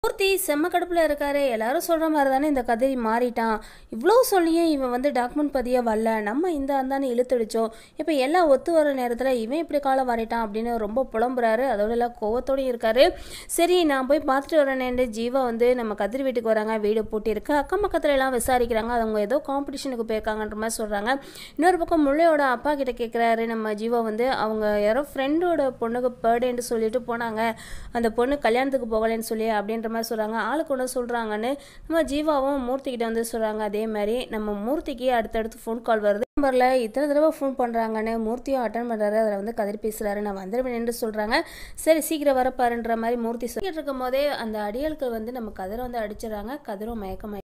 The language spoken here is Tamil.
மூர்த்தி செம்ம கடுப்பில் இருக்காரு எல்லாரும் சொல்கிற மாதிரி தானே இந்த கதிரி மாறிட்டான் இவ்வளோ சொல்லியும் இவன் வந்து டாக்குமெண்ட் பதிய வரல நம்ம இந்த அந்தானே இழுத்துடிச்சோம் இப்போ எல்லாம் ஒத்து வர நேரத்தில் இவன் இப்படி காலம் மாறிட்டான் அப்படின்னு ரொம்ப புலம்புறாரு அதோட எல்லாம் கோவத்தோடயும் இருக்காரு சரி நான் போய் பார்த்துட்டு வரேன்னு ஜீவா வந்து நம்ம கதிரி வீட்டுக்கு வராங்க வீடு பூட்டியிருக்கு அக்கம் பக்கத்துல எல்லாம் விசாரிக்கிறாங்க அவங்க ஏதோ காம்படிஷனுக்கு போயிருக்காங்கன்ற மாதிரி சொல்கிறாங்க இன்னொரு பக்கம் முள்ளையோட அப்பா கிட்ட கேட்குறாரு நம்ம ஜீவா வந்து அவங்க யாரோ ஃப்ரெண்டோட பொண்ணுக்கு பர்த்டேன்னு சொல்லிட்டு போனாங்க அந்த பொண்ணு கல்யாணத்துக்கு போகலைன்னு சொல்லி அப்படின்ற மாதிரி சொல்கிறாங்க ஆளுக்கு ஒன்று சொல்கிறாங்கன்னு நம்ம ஜீவாவும் மூர்த்தி கிட்ட வந்து சொல்கிறாங்க அதே மாதிரி நம்ம மூர்த்திக்கு அடுத்தடுத்து ஃபோன் கால் வருது நம்பரில் இத்தனை தடவை ஃபோன் பண்ணுறாங்கன்னு மூர்த்தியும் அட்டன் பண்ணுறாரு அதில் வந்து கதிர் பேசுகிறாரு நான் வந்துடுவேன் சொல்கிறாங்க சரி சீக்கிரம் வரப்பாருன்ற மாதிரி மூர்த்தி சொல்லிட்டு இருக்கும் போதே அந்த அடியாட்கள் வந்து நம்ம கதிரை வந்து அடிச்சிடறாங்க கதிரும் மயக்கமாயி